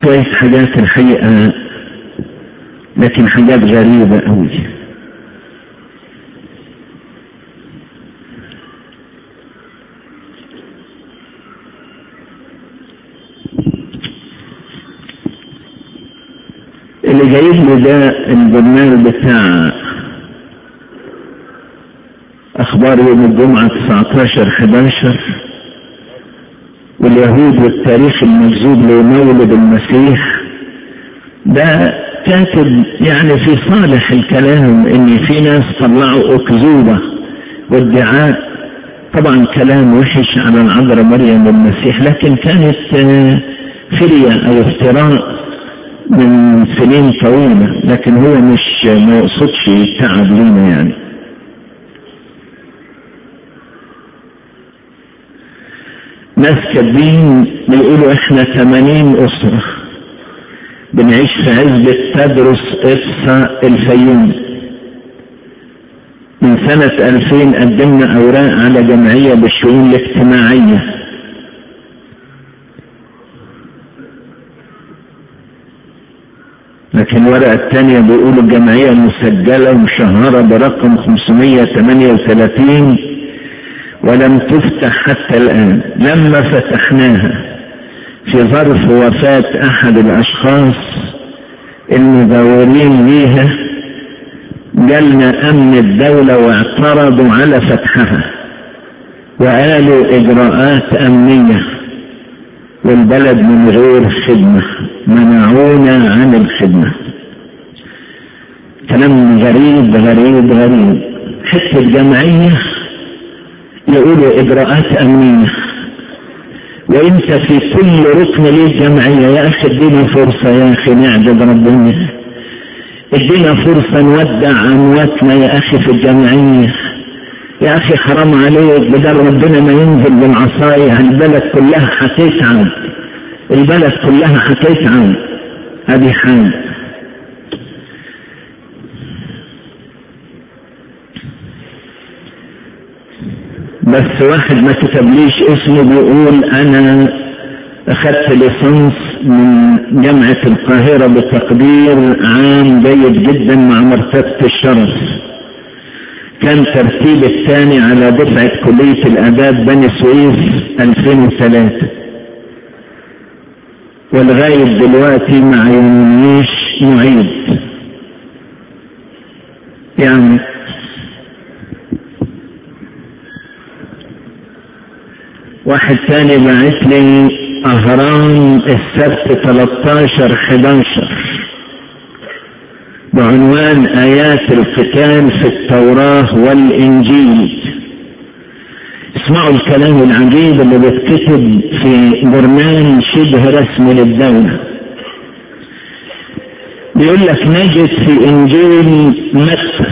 شوية حاجات الحقيقة لكن حاجات غريبة أوي اللي جايب لي ده الجورنال بتاع اخبار يوم الجمعة 19 11 واليهود والتاريخ المكذوب لمولد المسيح ده كاتب يعني في صالح الكلام ان في ناس طلعوا اكذوبة وادعاء طبعا كلام وحش على العذراء مريم المسيح لكن كانت فرية او افتراء من سنين طويلة لكن هو مش ما يقصدش تعب لينا يعني ناس كاتبين بيقولوا احنا 80 اسرة بنعيش في عزبة تدرس اقصى الفيوم من سنة 2000 قدمنا اوراق على جمعية بالشؤون الاجتماعية لكن الورقة الثانية بيقولوا الجمعية مسجلة ومشهرة برقم 538 ولم تفتح حتى الآن لما فتحناها في ظرف وفاة أحد الأشخاص المدورين ليها جالنا أمن الدولة واعترضوا على فتحها وقالوا إجراءات أمنية والبلد من غير خدمة منعونا عن الخدمة كلام غريب غريب غريب حتة جمعية يقولوا إجراءات أمنية وانت في كل ركن ليه جمعية يا أخي ادينا فرصة يا أخي نعبد ربنا ادينا فرصة نودع أمواتنا يا أخي في الجمعية يا أخي حرام عليك بدل ربنا ما ينزل بالعصاية البلد كلها هتتعب البلد كلها هتتعب هذه حاجة بس واحد ما كتبليش اسمه بيقول انا اخذت ليسانس من جامعة القاهرة بتقدير عام جيد جدا مع مرتبة الشرف كان ترتيب الثاني على دفعة كلية الآداب بني سويس 2003 ولغاية دلوقتي ما عينيش معيد يعني واحد ثاني بعت لي أهرام السبت 13 11 بعنوان آيات القتال في التوراة والإنجيل اسمعوا الكلام العجيب اللي بيتكتب في برنامج شبه رسمي للدولة بيقول لك نجد في إنجيل متى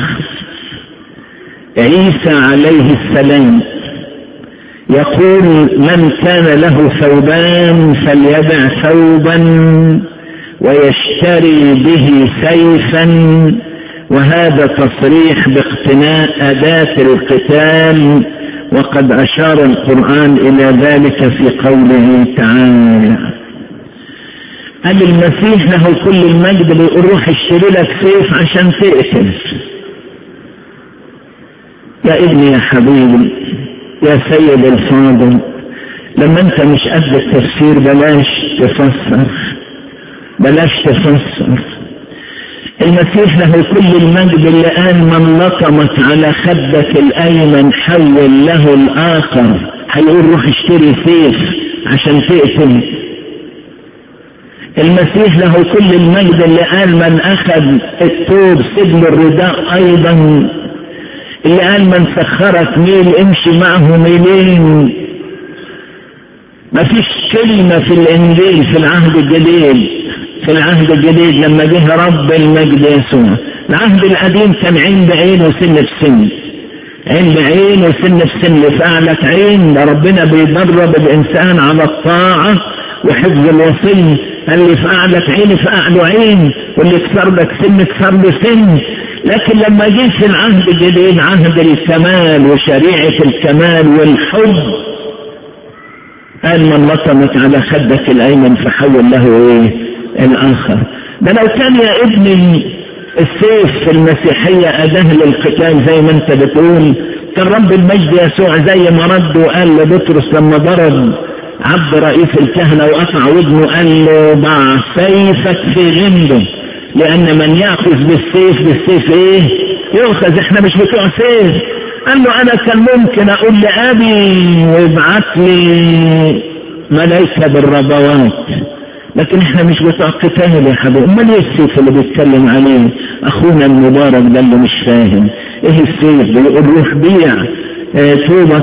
عيسى عليه السلام يقول من كان له ثوبان فليبع ثوبا ويشتري به سيفا وهذا تصريح باقتناء أداة القتال وقد أشار القرآن إلى ذلك في قوله تعالى قال المسيح له كل المجد بيقول روح اشتري لك سيف عشان تقتل يا ابني يا حبيبي يا سيد الفاضل لما انت مش قد التفسير بلاش تفسر بلاش تفسر المسيح له كل المجد اللي قال من لطمت على خدك الايمن حول له الاخر هيقول روح اشتري سيف عشان تقتل المسيح له كل المجد اللي قال من اخذ الثوب سجن الرداء ايضا اللي قال من سخرك ميل امشي معه ميلين ما فيش كلمة في الانجيل في العهد الجديد في العهد الجديد لما جه رب المجد يسوع العهد القديم كان عين بعين وسن في سن عين بعين وسن في سن فعلت عين ده ربنا بيدرب الانسان على الطاعة وحفظ الوصي اللي فعلت عين فعله عين واللي كسر لك سن كسر له سن لكن لما جه في العهد الجديد عهد الكمال وشريعة الكمال والحب قال من لطمت على خدك الايمن فحول له ايه الآخر ده لو كان يا ابني السيف في المسيحية أداه للقتال زي ما انت بتقول كان رب المجد يسوع زي ما رد وقال لبطرس لما ضرب عبد رئيس الكهنة وقطع ودنه قال له ضع سيفك في غمده لأن من يأخذ بالسيف بالسيف إيه؟ يؤخذ إحنا مش بتوع سيف قال له أنا كان ممكن أقول لأبي ويبعت لي ملائكة بالربوات لكن احنا مش بتوع قتال يا حبيبي امال ايه السيف اللي بيتكلم عليه اخونا المبارك ده اللي مش فاهم ايه السيف بيقول روح بيع اه توبة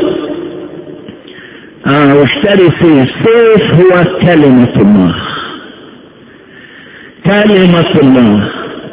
اه واشتري سيف سيف هو كلمة الله كلمة الله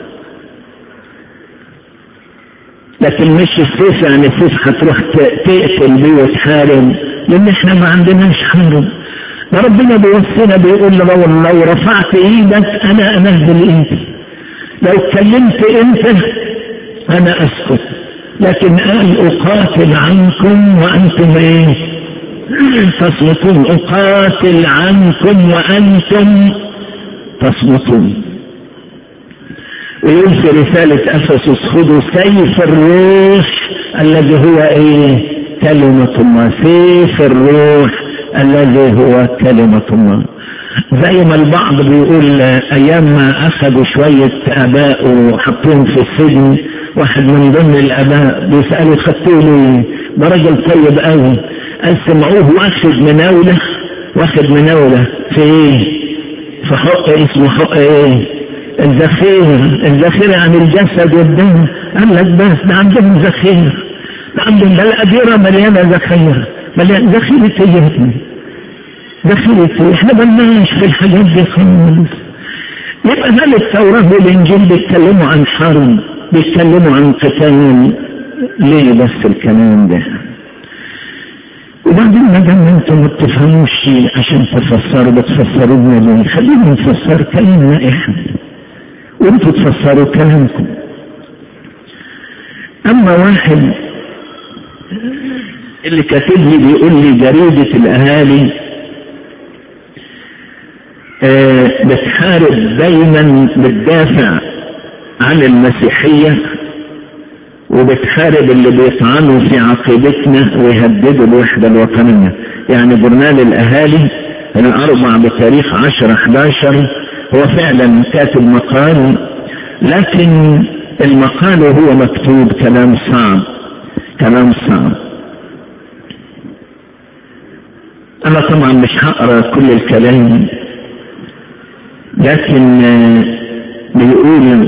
لكن مش السيف يعني السيف هتروح تقتل بيه وتحارب لان احنا ما عندناش حرب ده ربنا بيوصينا بيقول لو لو رفعت ايدك انا انزل ايدي لو اتكلمت انت انا اسكت لكن قال اقاتل عنكم وانتم ايه تصمتون اقاتل عنكم وانتم تصمتون ويقول في رسالة أفسس خذوا سيف الروح الذي هو ايه كلمة الله سيف الروح الذي هو كلمة الله زي ما البعض بيقول ايام ما اخذوا شوية اباء وحطوهم في السجن واحد من ضمن الاباء بيسألوا خدتوه ليه ده راجل طيب قوي قال سمعوه واخد مناولة واخد مناولة في ايه في حق اسمه حق ايه الذخيرة الذخيرة يعني الجسد والدم قال لك بس ده عندهم ذخيرة ده عندهم ده الأديرة مليانة ذخيرة مليانة ذخيرة ايه يا ابني ذخيرة ايه احنا بلناش في الحاجات دي خالص يبقى هل التوراة والإنجيل بيتكلموا عن حرب بيتكلموا عن قتال ليه بس الكلام ده وبعدين ما دام انتم ما بتفهموش شيء عشان تفسروا بتفسروا لنا ليه خلينا نفسر كلامنا احنا وانتوا تفسروا كلامكم اما واحد اللي كاتب لي بيقول لي جريدة الاهالي آه بتحارب دايما بتدافع عن المسيحية وبتحارب اللي بيطعنوا في عقيدتنا ويهددوا الوحدة الوطنية يعني جورنال الاهالي الاربع بتاريخ عشر 11 هو فعلا كاتب مقال لكن المقال وهو مكتوب كلام صعب كلام صعب انا طبعا مش هقرا كل الكلام لكن بيقول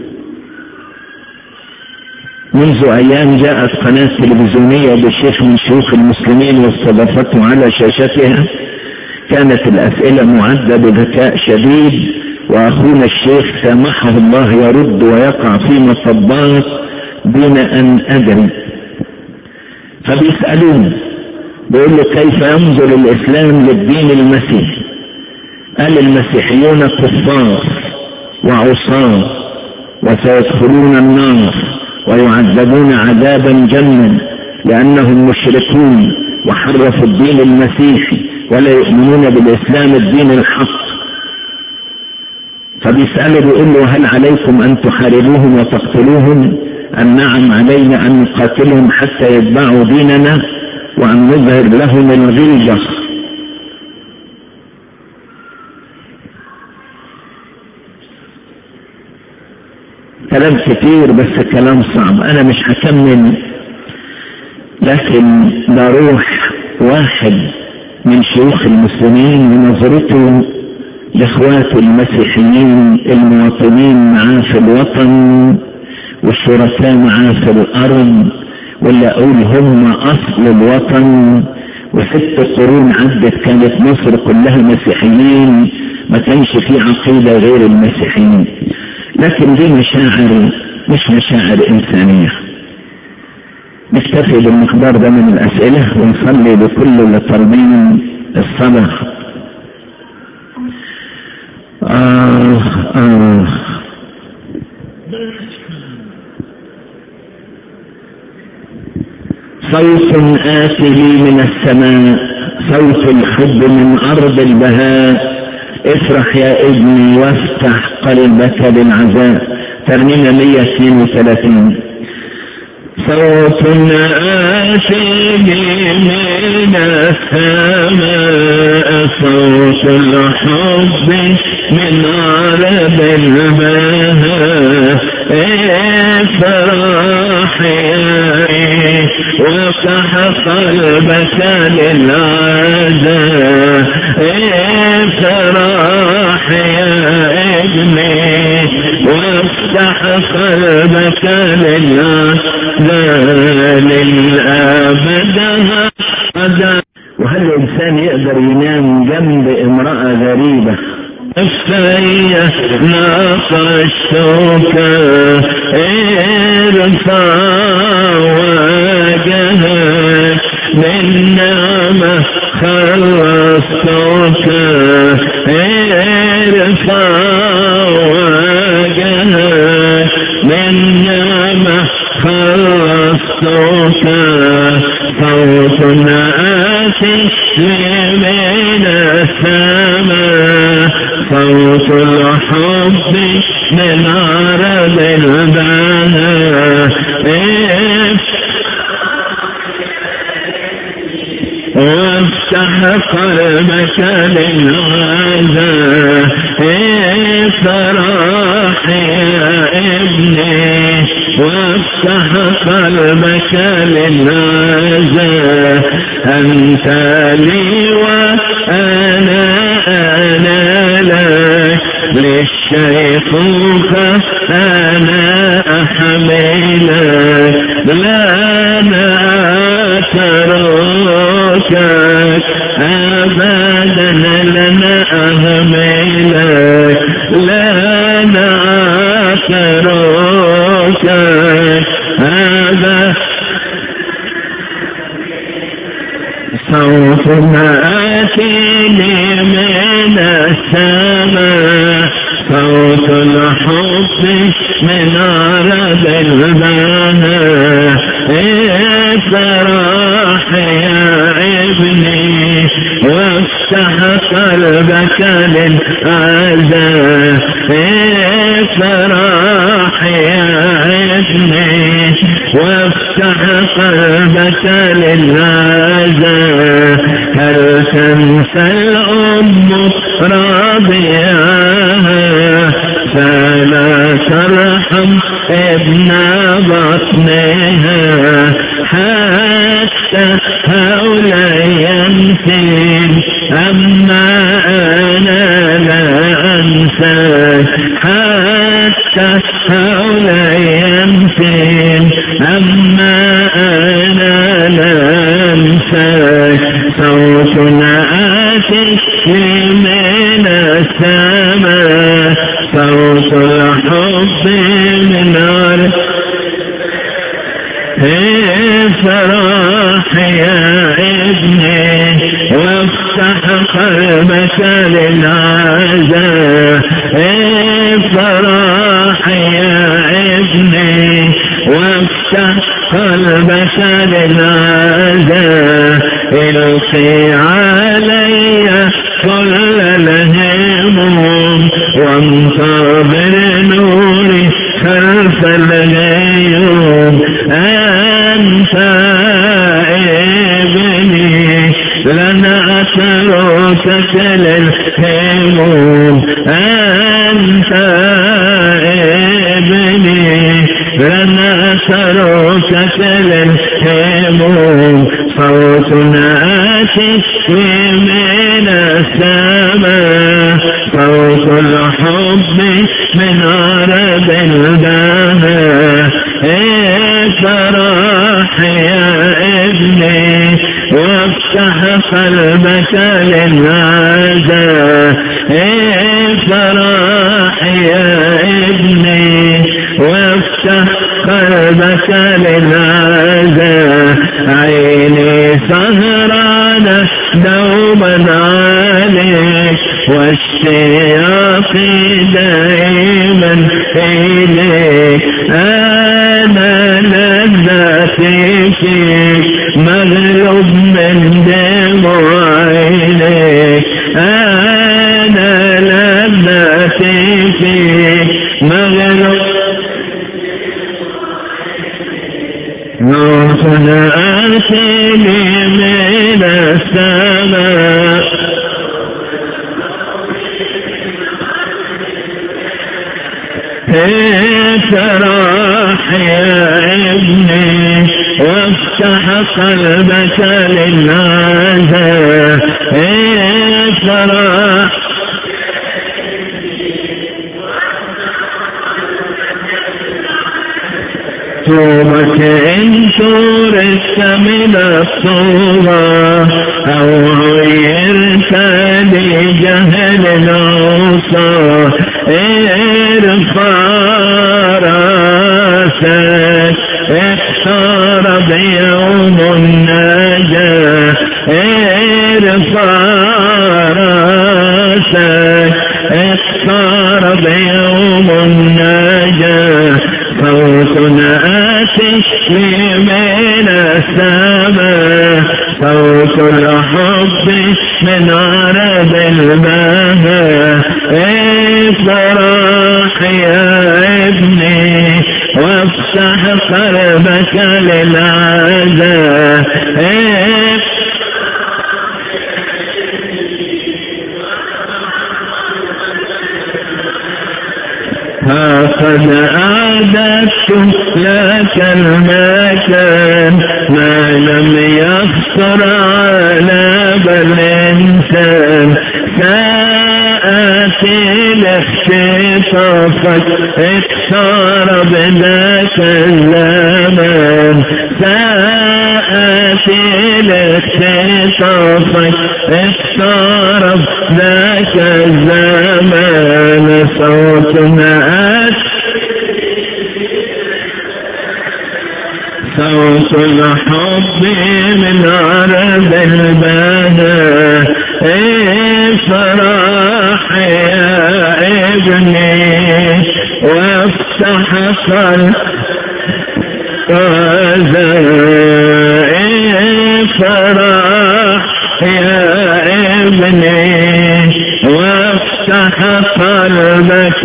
منذ ايام جاءت قناة تلفزيونية بشيخ من شيوخ المسلمين واستضافته على شاشتها كانت الاسئلة معدة بذكاء شديد واخونا الشيخ سامحه الله يرد ويقع في مصبات دون ان ادري فبيسألون بيقول له كيف ينظر الاسلام للدين المسيحي قال المسيحيون كفار وعصاة وسيدخلون النار ويعذبون عذابا جما لانهم مشركون وحرفوا الدين المسيحي ولا يؤمنون بالاسلام الدين الحق فبيسأله بيقول له هل عليكم ان تحاربوهم وتقتلوهم ام نعم علينا ان نقاتلهم حتى يتبعوا ديننا وان نظهر لهم الغلظة كلام كتير بس كلام صعب انا مش هكمل لكن ده روح واحد من شيوخ المسلمين ونظرته لاخواته المسيحيين المواطنين معاه في الوطن والشركاء معاه في الارض ولا اقول هم اصل الوطن وست قرون عدت كانت مصر كلها مسيحيين ما كانش في عقيده غير المسيحيين لكن دي مشاعر مش مشاعر انسانيه نكتفي بالمقدار ده من الاسئله ونصلي لكل اللي طالبين الصلاه آه آه صوت آتي لي من السماء صوت الحب من أرض البهاء افرح يا ابني وافتح قلبك للعزاء ترنيمة 132 صوت آتي من السماء صوت الحب من عرب البهاء افرح يا وافتح قلبك للعزاء افرح يا ابني وافتح قلبك للأبد هذا وهل الإنسان يقدر ينام جنب امرأة غريبة السيئة ناقشتك ارفع وجهك بالنعمة خلصتك ارفع وجهك بالنعمة خلصتك صوت آتي من السماء صوت الحب من عرب البناء وافتح قلبك للعزاء افرح يا ابني وافتح قلبك للعزاء انت لي وانا انا لك للشيخوخة انا احملك لا انا اتركك ابدا لنا اهملك لا انا اتركك هذا صوت آتيني من السماء صوت الحب من عرب البناء افرح يا ابني وافتح قلبك للعزاء افرح يا ابني وافتح قلبك للعزاء هل تنسى الأم راضياها فلا ترحم ابن بطنها حتى هؤلاء ينسين أما أنا لا أنساك حتى هؤلاء ينسين أما أنا لا أنساك صوت آتي من السماء صوت الحب من نار افرح يا ابني وافتح قلبك للعزاء افرح يا ابني وافتح قلبك للعزاء القي علي كل الهموم وانتظر نوري خلف الغيوم أنت ابني لن أتركك للهموم أنت ابني لن أتركك للهموم صوت آتي من السماء صوت الحب من عرب البهاء افرح يا ابني وافتح قلبك للعزاء افرح يا ابني وافتح قلبك للعزاء عيني سهرانة دوما عليك والشياق دائما إليك أنا لذتي فيك مغلوب من دموع عينيك أنا في مغلق روحنا آتي لي من السماء افرح يا ابني وافتح قلبك للناس افرح توبك ان تورثت من الصورة او غيرت لجهل العصا ارفع راسك اقترب يوم النجاة ارفع راسك اقترب يوم النجاة صوت آتي من السماء صوت الحب من عرب البهاء افرح يا ابني وافتح قلبك للعزاء فقد أعددت لك المكان ما لم يخطر على بل إنسان سآتي لاختطافك اقترب ذاك الزمان سآتي لاختطافك اقترب ذاك الزمان صوتنا صوت الحب من عرب البهاء افرح يا ابني وافتح افرح يا ابني وافتح قلبك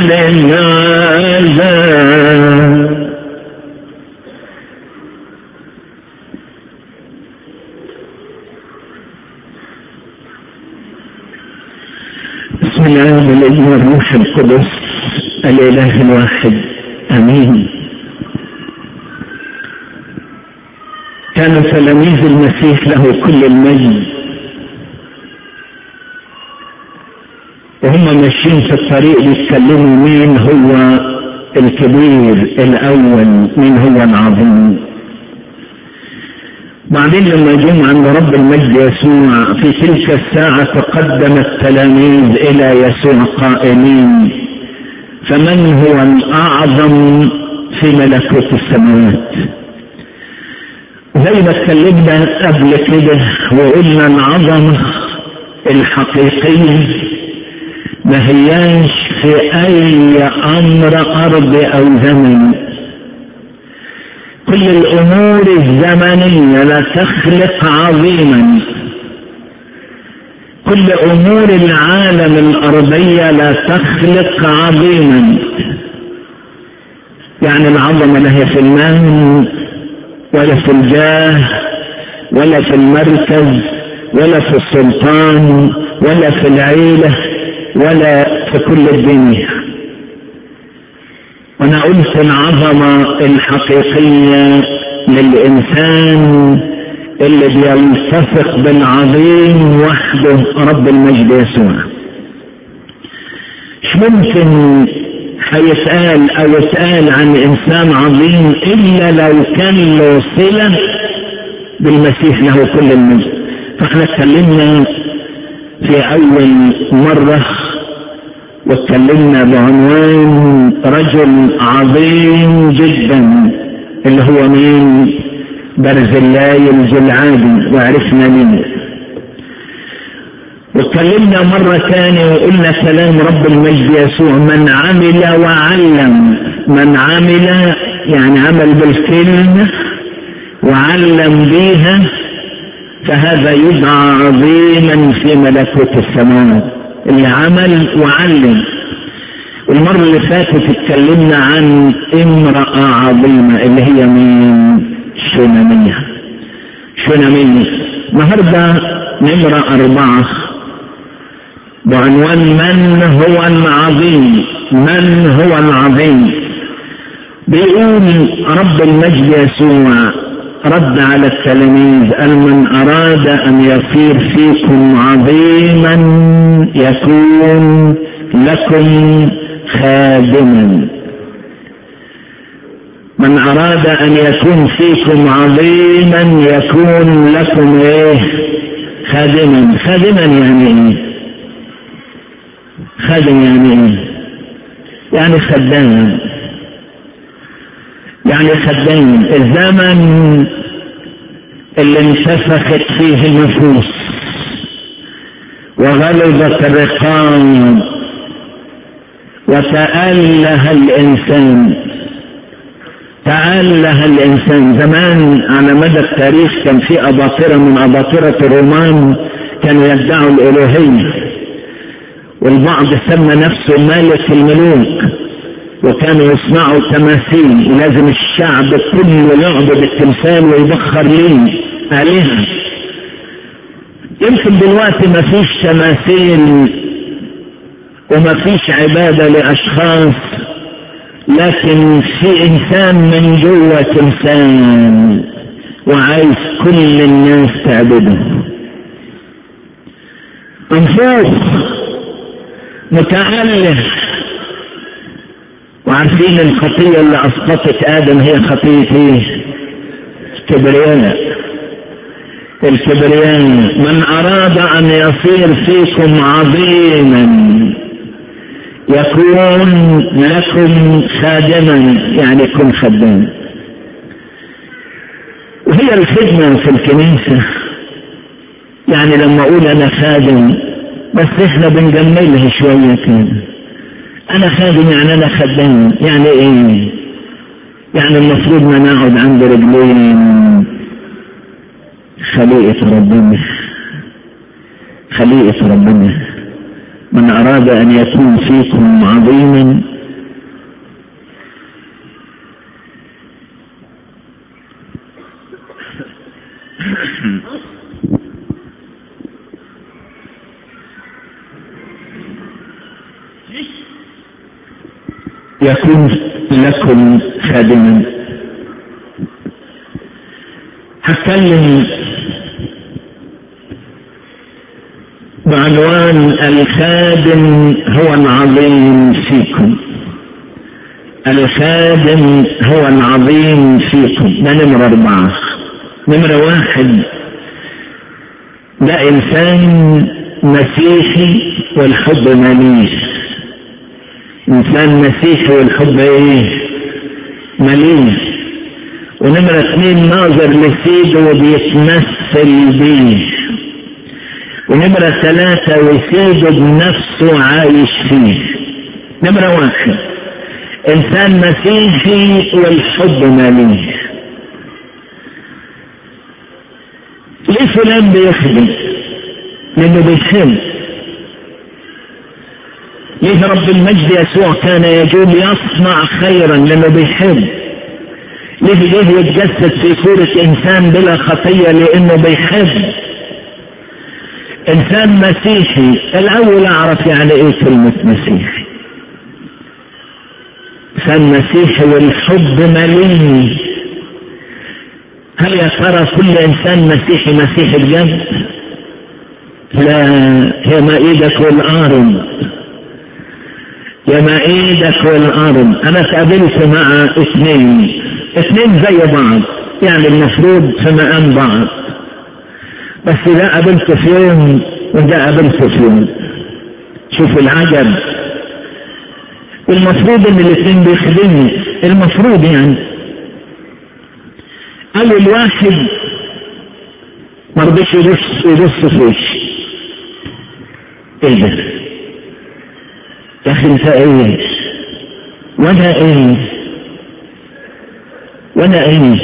للنازل بسم الله والابن والروح القدس الاله الواحد امين كان تلاميذ المسيح له كل المجد وهم ماشيين في الطريق بيتكلموا مين هو الكبير الاول مين هو العظيم بعدين لما جم عند رب المجد يسوع في تلك الساعة تقدم التلاميذ إلى يسوع قائلين فمن هو الأعظم في ملكوت السماوات زي ما اتكلمنا قبل كده وقلنا العظمة الحقيقية ما هياش في أي أمر أرض أو زمن كل الامور الزمنيه لا تخلق عظيما كل امور العالم الارضيه لا تخلق عظيما يعني العظمه لا هي في المال ولا في الجاه ولا في المركز ولا في السلطان ولا في العيله ولا في كل الدنيا وانا قلت العظمة الحقيقية للانسان اللي بيلتصق بالعظيم وحده رب المجد يسوع مش ممكن هيسأل او يسأل عن انسان عظيم الا لو كان له صلة بالمسيح له كل المجد فاحنا اتكلمنا في اول مرة واتكلمنا بعنوان رجل عظيم جدا اللي هو مين برزلاي الجلعادي وعرفنا منه واتكلمنا مرة ثانية وقلنا كلام رب المجد يسوع من عمل وعلم من عمل يعني عمل بالكلمة وعلم بيها فهذا يدعى عظيما في ملكوت السماوات اللي عمل وعلم المرة اللي فاتت اتكلمنا عن امرأة عظيمة اللي هي من شونامية شونامية النهاردة نمرة أربعة بعنوان من هو العظيم من هو العظيم بيقول رب المجد يسوع رد على التلاميذ قال من أراد أن يصير فيكم عظيما يكون لكم خادما من أراد أن يكون فيكم عظيما يكون لكم إيه خادما خادما يعني إيه خادم يعني إيه يعني خدام يعني خدام الزمن اللي انتفخت فيه النفوس وغلبت الرقاب وتأله الإنسان تأله الإنسان زمان على مدى التاريخ كان في أباطرة من أباطرة الرومان كانوا يدعوا الألوهية والبعض سمى نفسه مالك الملوك وكانوا يصنعوا تماثيل ولازم الشعب كله يعبد التمثال ويبخر ليه آلهة يمكن دلوقتي ما فيش تماثيل وما فيش عبادة لأشخاص لكن في إنسان من جوه تمثال وعايز كل الناس تعبده انفوس متأله وعارفين الخطية اللي أسقطت آدم هي خطية إيه؟ الكبرياء الكبرياء من أراد أن يصير فيكم عظيما يكون لكم خادما يعني يكون خدام وهي الخدمة في الكنيسة يعني لما أقول أنا خادم بس إحنا بنجملها شوية كده أنا خادم يعني أنا خدام يعني إيه؟ يعني المفروض ما نقعد عند رجلين خليقة ربنا خليقة ربنا من أراد أن يكون فيكم عظيما يكون لكم خادما هتكلم بعنوان الخادم هو العظيم فيكم الخادم هو العظيم فيكم ده نمرة أربعة نمرة واحد ده إنسان مسيحي والحب مليش إنسان مسيحي والحب إيه مليش ونمرة اثنين ناظر لسيده وبيتمثل بيه ونمرة ثلاثة وسيده بنفسه عايش فيه نمرة واحد إنسان مسيحي والحب مليه ليه فلان بيخدم؟ لأنه بيحب ليه رب المجد يسوع كان يقول يصنع خيرا لأنه بيحب ليه ليه يتجسد في صورة إنسان بلا خطية لأنه بيحب إنسان مسيحي الأول أعرف يعني إيه كلمة مسيحي إنسان مسيحي والحب مليء هل يا ترى كل إنسان مسيحي مسيحي بجد؟ لا هي ما إيدك والأرض يا ما إيدك والأرض أنا تقابلت مع اثنين اثنين زي بعض يعني المفروض في مقام بعض بس ده قابلته في يوم وده قابلته في يوم شوف العجب المفروض ان الاثنين بيخدمني المفروض يعني اول واحد ما رضيش يبص يبص في وشي ايه ده يا اخي انت ايه وانا ايه وانا ايه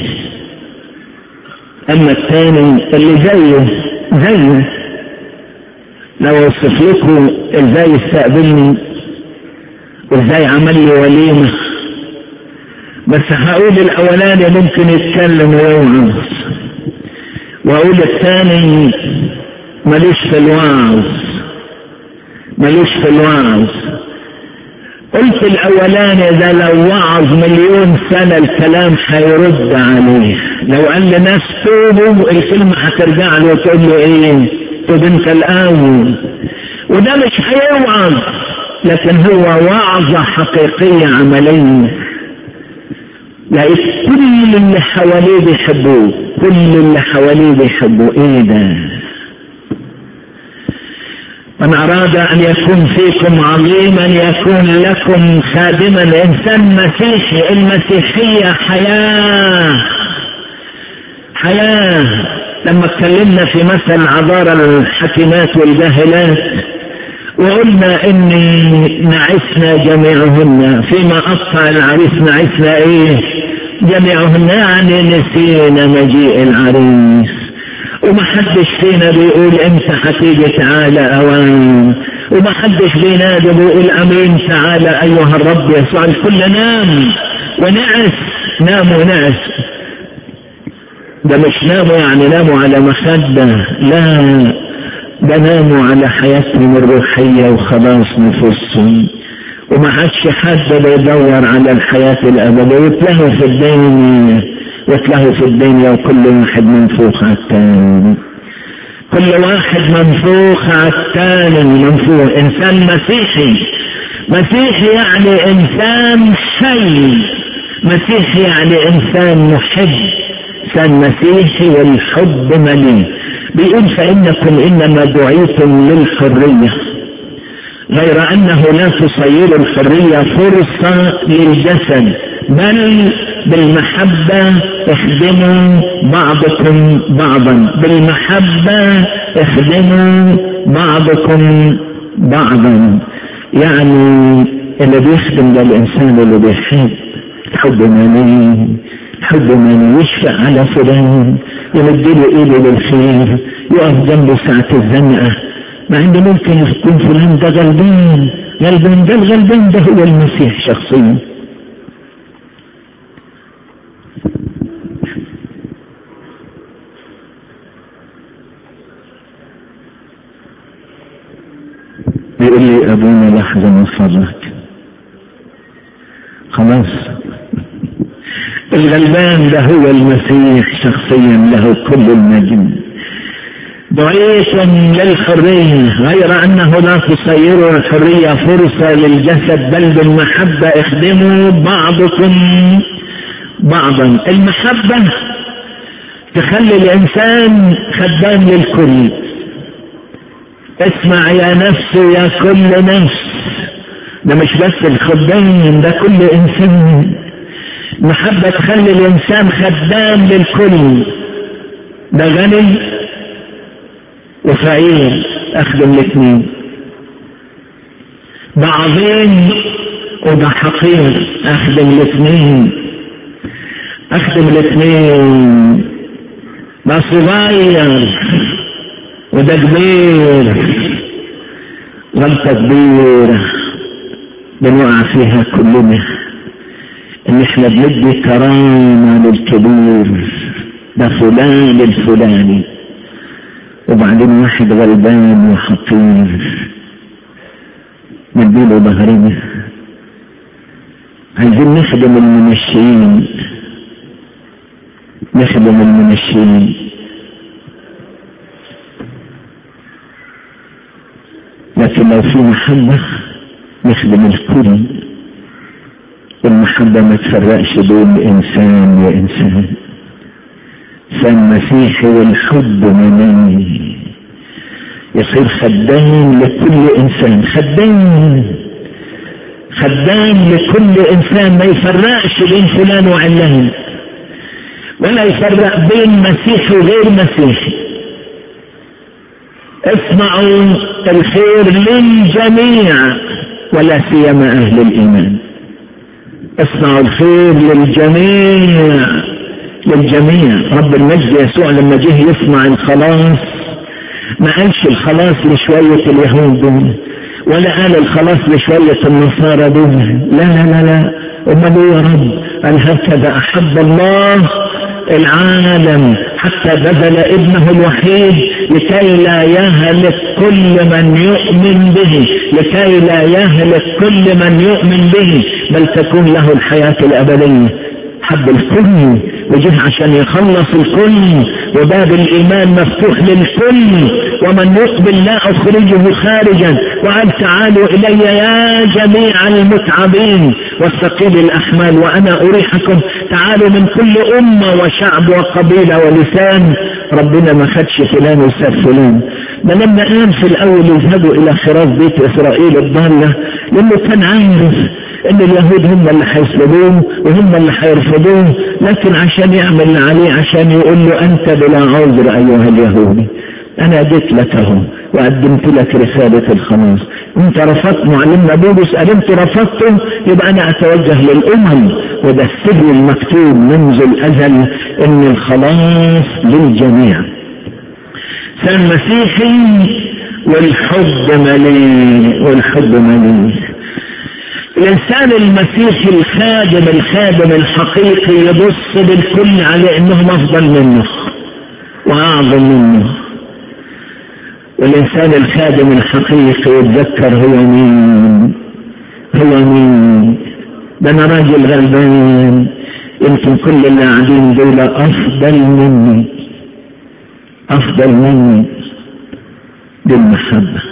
اما الثاني اللي زيه زيه لو اوصف لكم ازاي يستقبلني وازاي عمل لي وليمة بس هقول الاولاني ممكن يتكلم ويوعظ واقول الثاني ملوش في الوعظ ملوش في الوعظ قلت الاولاني ده لو وعظ مليون سنة الكلام هيرد عليه لو قال لناس توبوا الكلمة هترجع له وتقول له ايه توب انت الاول وده مش هيوعظ لكن هو وعظة حقيقية عملية لقيت كل اللي حواليه بيحبوه كل اللي حواليه بيحبوه ايه ده من أراد أن يكون فيكم عظيما يكون لكم خادما إنسان مسيحي المسيحية حياة حياة لما اتكلمنا في مثل عذار الحكيمات والجاهلات وقلنا اني نعسنا جميعهن فيما اقطع العريس نعسنا ايه جميعهن يعني نسينا مجيء العريس ومحدش فينا بيقول امتى هتيجي تعالى اوان ومحدش بينادي بيقول امين تعالى ايها الرب يسوع الكل نام ونعس نام ونعس ده مش ناموا يعني ناموا على مخدة لا ده ناموا على حياتهم الروحية وخلاص نفوسهم وما عادش حد بيدور على الحياة الأبدية وتلهوا في الدنيا وتلهوا في الدنيا وكل واحد منفوخ على الثاني كل واحد منفوخ على الثاني منفوخ إنسان مسيحي مسيحي يعني إنسان حي مسيحي يعني إنسان محب إنسان مسيحي والحب مليء بيقول فإنكم إنما دعيتم للحرية غير أنه لا تصير الحرية فرصة للجسد بل بالمحبة اخدموا بعضكم بعضا بالمحبة اخدموا بعضكم بعضا يعني اللي بيخدم ده الإنسان اللي بيحب حب مالي حب من يشفع على فلان يمدله ايده للخير يقف جنبه ساعة الزنقة مع ان ممكن يكون فلان ده غلبان غلبان ده الغلبان ده هو المسيح شخصيا بيقول لي ابونا لحظة من فضلك خلاص الغلبان ده هو المسيح شخصيا له كل المجد دعيتم للحرية غير أنه لا تصير الحرية فرصة للجسد بل بالمحبة اخدموا بعضكم بعضا المحبة تخلي الإنسان خدام للكل اسمع يا نفس يا كل نفس ده مش بس الخدام ده كل إنسان محبة تخلي الإنسان خدام للكل ده غني وفقير أخدم الاثنين ده عظيم وده حقير أخدم الاثنين أخدم الاثنين ده صغير وده كبير غلطة كبيرة بنوقع فيها كلنا ان احنا بندي كرامة للكبير ده فلان الفلاني وبعدين واحد غلبان وحقير نديله ظهرنا عايزين نخدم المنشئين نخدم المنشئين لكن لو في محبة نخدم الكل والمحبة ما تفرقش بين إنسان وإنسان فالمسيح والحب مني يصير خدام لكل إنسان خدام خدام لكل إنسان ما يفرقش بين فلان وعلان ولا يفرق بين مسيحي وغير مسيحي اسمعوا الخير للجميع ولا سيما أهل الإيمان اصنعوا الخير للجميع للجميع رب المجد يسوع لما جه يصنع الخلاص ما قالش الخلاص لشوية اليهود دول ولا قال الخلاص لشوية النصارى دول لا لا لا لا امال ايه يا رب قال هكذا احب الله العالم حتى بذل ابنه الوحيد لكي لا يهلك كل من يؤمن به لكي لا يهلك كل من يؤمن به بل تكون له الحياة الأبدية حب الكل وجه عشان يخلص الكل وباب الإيمان مفتوح للكل ومن يقبل لا أخرجه خارجا وقال تعالوا إلي يا جميع المتعبين والثقيل الأحمال وأنا أريحكم تعالوا من كل أمة وشعب وقبيلة ولسان ربنا ما خدش فلان وساب فلان ده لما قال في الأول يذهبوا إلى خراف بيت إسرائيل الضالة لأنه كان عارف ان اليهود هم اللي هيسلبوه وهم اللي هيرفضوه لكن عشان يعمل اللي عليه عشان يقول له انت بلا عذر ايها اليهودي انا اديت لك اهو وقدمت لك رسالة الخلاص انت رفضت معلمنا بولس قال انت رفضته يبقى انا اتوجه للامم وده السر المكتوب منذ الازل ان الخلاص للجميع كان مسيحي والحب مليء والحب مليء الانسان المسيحي الخادم الخادم الحقيقي يبص بالكل على انهم افضل منه واعظم منه والانسان الخادم الحقيقي يتذكر هو مين هو مين ده انا راجل غلبان يمكن كل اللي قاعدين دول افضل مني افضل مني دي المحبة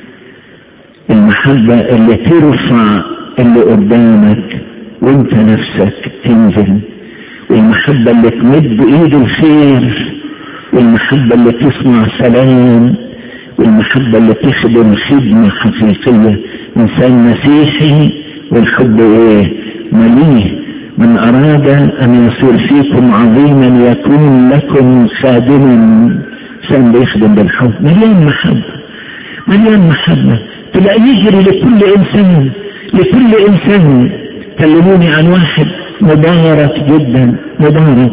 المحبة اللي ترفع اللي قدامك وانت نفسك تنزل والمحبة اللي تمد ايد الخير والمحبة اللي تصنع سلام والمحبة اللي تخدم خدمة حقيقية إنسان مسيحي والحب إيه مليه من أراد أن يصير فيكم عظيما يكون لكم خادما إنسان بيخدم بالحب مليان محبة مليان محبة تلاقيه يجري لكل إنسان لكل إنسان كلموني عن واحد مبارك جدا مبارك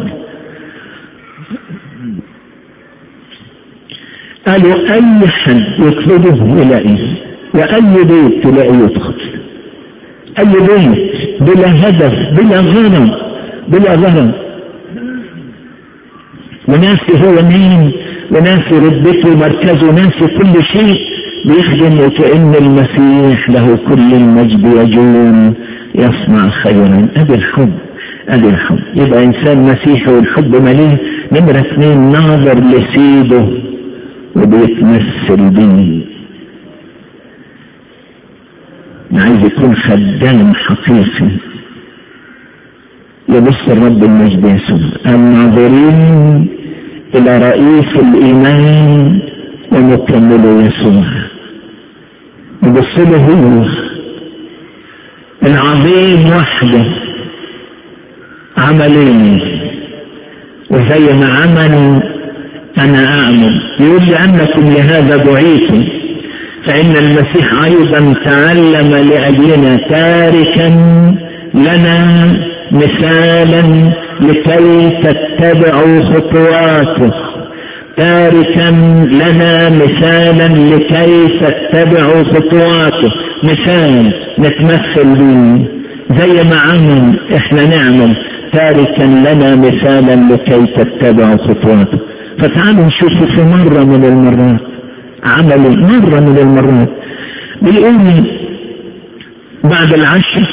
قالوا أي حد يطلبه يلاقيه وأي بيت تلاقيه يدخل أي بيت بلا هدف بلا غرض بلا غرض وناسي هو مين وناسي رتبته مركزه وناسي كل شيء بيخدم وكأن المسيح له كل المجد يجول يصنع خيرا ادي الحب ادي الحب يبقى انسان مسيحي والحب مليه نمرة اثنين ناظر لسيده وبيتمثل بيه عايز يكون خدام حقيقي يبص الرب المجد يسوع الناظرين الى رئيس الايمان ومكمله يسوع يبص له هو العظيم وحده عملين وزي ما عمل انا اعمل يقول لانكم لهذا دعيتم فان المسيح ايضا تعلم لاجلنا تاركا لنا مثالا لكي تتبعوا خطواته تاركا لنا مثالا لكي تتبعوا خطواته مثال نتمثل به زي ما عمل احنا نعمل تاركا لنا مثالا لكي تتبعوا خطواته فتعالوا نشوفوا في مرة من المرات عملوا مرة من المرات بيقول بعد العشر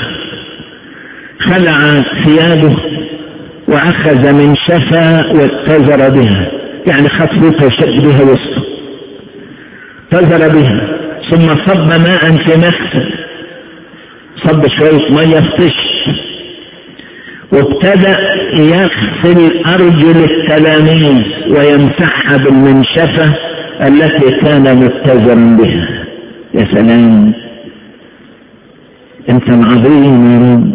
خلع ثيابه واخذ من شفا واتزر بها يعني خطبتها وشد بها وسطه اتزر بها ثم صب ماء في نفسه صب شوية مية في طش وابتدأ يغسل أرجل التلاميذ ويمسحها بالمنشفة التي كان متزرا بها يا سلام انت عظيم يا رب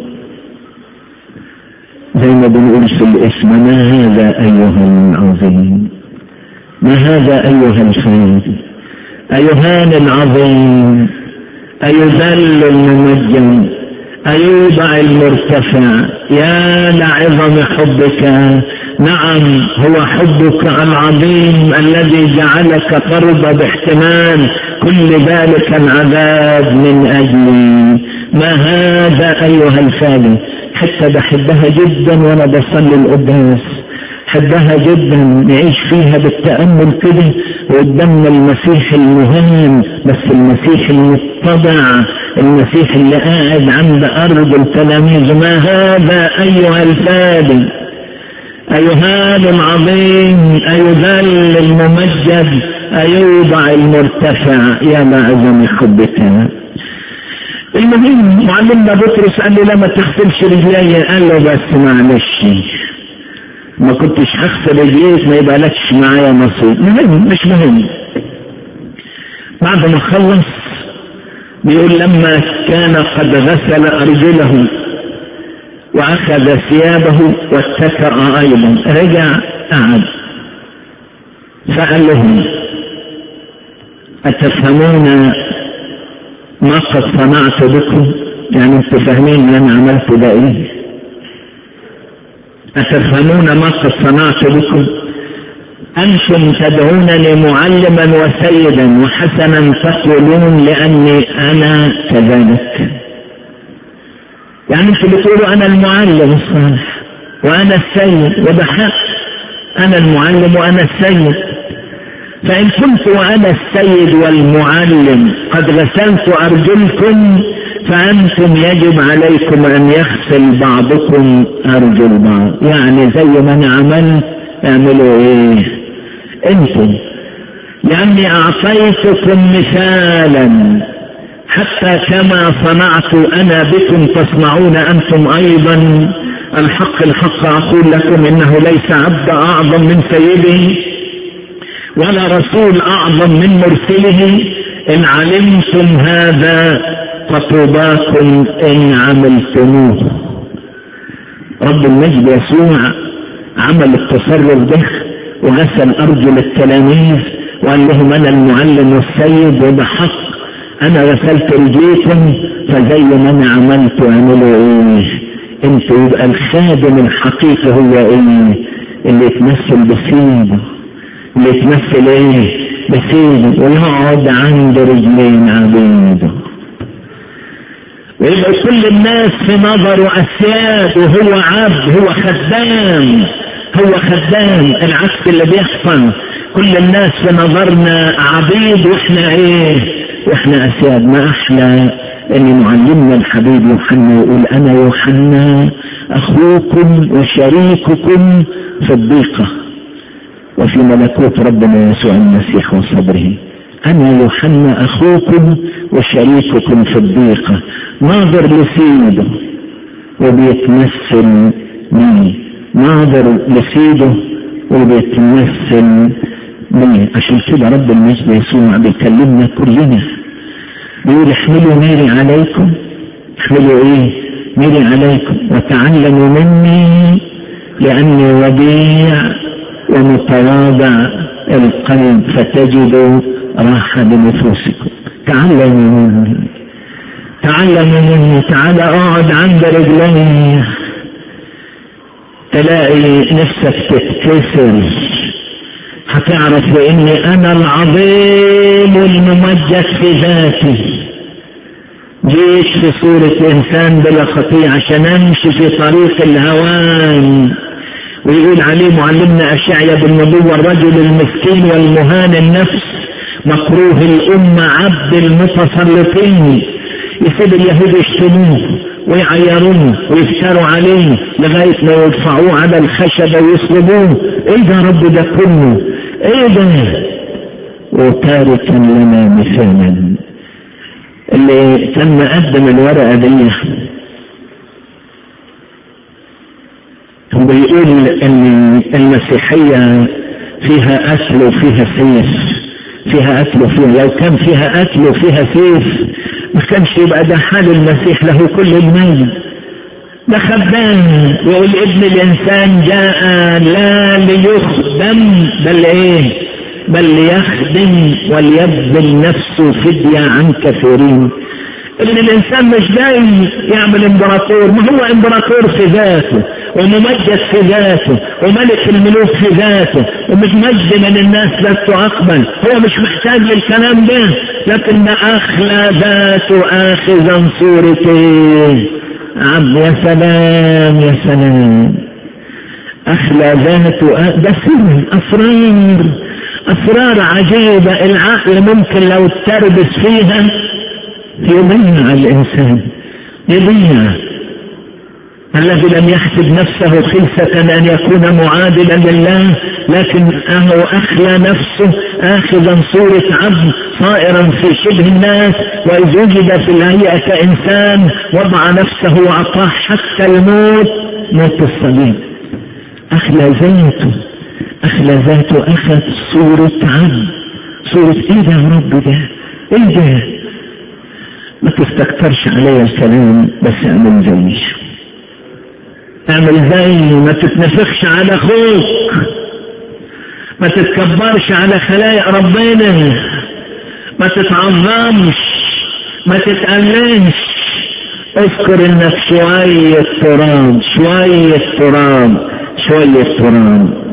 زي ما بنقول في الاسم ما هذا ايها العظيم ما هذا ايها الخير ايهان العظيم ايذل الممجد أيوضع المرتفع يا لعظم حبك نعم هو حبك العظيم الذي جعلك ترضى باحتمال كل ذلك العذاب من أجلي ما هذا أيها الفادي حتى بحبها جدا وأنا بصلي القداس حبها جدا نعيش فيها بالتأمل كده قدامنا المسيح المهم بس المسيح المتضع المسيح اللي قاعد عند أرض التلاميذ ما هذا أيها الفادي أيها العظيم أيذل الممجد أيوضع المرتفع يا معظم حبك المهم معلمنا بطرس قال لي لا ما تغسلش رجلي قال له بس معلش ما كنتش هغسل رجليك ما يبقى لكش معايا نصيب مهم مش مهم بعد ما خلص بيقول لما كان قد غسل أرجله وأخذ ثيابه واتكأ أيضا رجع قعد سألهم أتفهمون ما قد صنعت بكم يعني انتوا فاهمين اللي انا عملت ده ايه أتفهمون ما قد صنعت بكم أنتم تدعونني معلما وسيدا وحسنا تقولون لأني أنا كذلك يعني أنتم بتقولوا أنا المعلم الصالح وأنا السيد وده حق أنا المعلم وأنا السيد فإن كنت وأنا السيد والمعلم قد غسلت أرجلكم فأنتم يجب عليكم أن يغسل بعضكم أرجل بعض يعني زي ما أنا عملت اعملوا إيه أنتم لأني أعطيتكم مثالا حتى كما صنعت أنا بكم تصنعون أنتم أيضا الحق الحق أقول لكم إنه ليس عبد أعظم من سيده ولا رسول أعظم من مرسله إن علمتم هذا فطوباكم إن عملتموه رب المجد يسوع عمل التصرف ده وغسل أرجل التلاميذ وقال لهم أنا المعلم والسيد وده حق أنا غسلت رجليكم فزي ما أنا عملت اعملوا إيه انتوا يبقى الخادم الحقيقي هو إيه اللي يتمثل بسيده اللي يتمثل إيه بسيده ويقعد عند رجلين عبيده ويبقى كل الناس في نظره أسياد وهو عبد هو خدام هو خدام العكس اللي بيحصل كل الناس في نظرنا عبيد واحنا ايه واحنا اسياد ما احلى ان معلمنا الحبيب يوحنا يقول انا يوحنا اخوكم وشريككم في الضيقة وفي ملكوت ربنا يسوع المسيح وصبره انا يوحنا اخوكم وشريككم في الضيقة ناظر لسيده وبيتمثل مين ناظر لسيده وبيتمثل مين عشان كده رب المجد يسوع بيكلمنا كلنا بيقول احملوا ميري عليكم احملوا ايه ميري عليكم وتعلموا مني لاني وديع ومتواضع القلب فتجدوا راحة لنفوسكم تعلموا مني تعلموا مني تعال اقعد عند رجلي تلاقي نفسك تتكسر هتعرف باني انا العظيم الممجد في ذاتي جيت في صورة انسان بلا خطيئة عشان امشي في طريق الهوان ويقول عليه معلمنا اشعيا بالنبوة الرجل المسكين والمهان النفس مكروه الامة عبد المتسلطين يسيب اليهود يشتموه ويعيروه ويفتروا عليه لغاية ما يدفعوه على الخشبة ويصلبوه ايه ده رب ده كله ايه ده وتاركا لنا مثالا اللي كان مقدم الورقة دي بيقول ان المسيحية فيها اكل وفيها سيف فيها اكل وفيها لو كان فيها اكل وفيها سيف ما كانش يبقى ده حال المسيح له كل المجد ده خدام يقول ابن الانسان جاء لا ليخدم بل ايه بل ليخدم وليبذل نفسه فدية عن كثيرين ان الانسان مش جاي يعمل امبراطور ما هو امبراطور في ذاته وممجد في ذاته وملك الملوك في ذاته ومش مجد من الناس ذاته اقبل هو مش محتاج للكلام ده لكن اخلى ذاته اخذا صورته عبد يا سلام يا سلام اخلى ذاته ده سر اسرار اسرار عجيبة العقل ممكن لو تربس فيها يضيع الانسان يضيع الذي لم يحسب نفسه خلسة ان يكون معادلا لله لكن هو اخلى نفسه اخذا صورة عبد صائرا في شبه الناس واذ وجد في الهيئة كانسان وضع نفسه وعطاه حتى الموت موت الصليب اخلى ذاته اخلى ذاته اخذ صورة عبد صورة ايه ده يا رب ده ايه ده ما تستكترش عليا الكلام بس اعمل زي اعمل زي ما تتنفخش على اخوك ما تتكبرش على خلايق ربنا ما تتعظمش ما تتألمش اذكر انك شوية تراب شوية تراب شوية تراب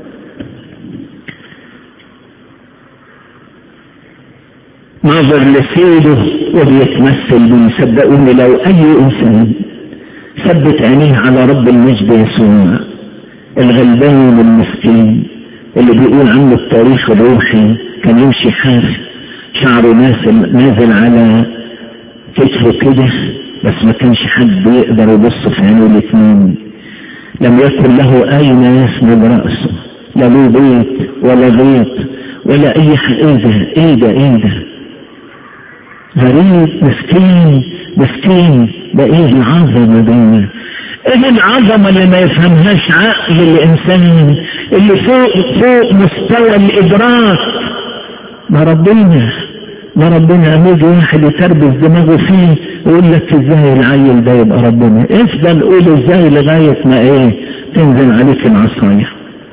ناظر لسيده وبيتمثل بيه صدقوني لو اي انسان ثبت عينيه على رب المجد يسوع الغلبان المسكين اللي بيقول عنه التاريخ الروحي كان يمشي حافي شعره نازل نازل على كتفه كده بس ما كانش حد يقدر يبص في عينه الاثنين لم يكن له اين يسند راسه لا له بيت ولا بيت ولا اي حاجه ايه ده ايه ده ايه ده غريب مسكين مسكين ده ايه العظمه دي ايه العظمه اللي ما يفهمهاش عقل الانسان اللي فوق فوق مستوى الادراك ما ربنا ما ربنا يجي واحد يتربس دماغه فيه ويقول لك ازاي العيل ده يبقى ربنا افضل قول ازاي لغايه ما ايه تنزل عليك العصايه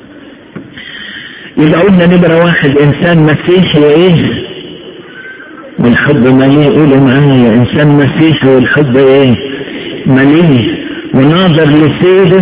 يبقى قلنا نمره واحد انسان مسيحي ايه والحب مليء قولوا معايا انسان مسيحي والحب ايه مليء وناظر لسيده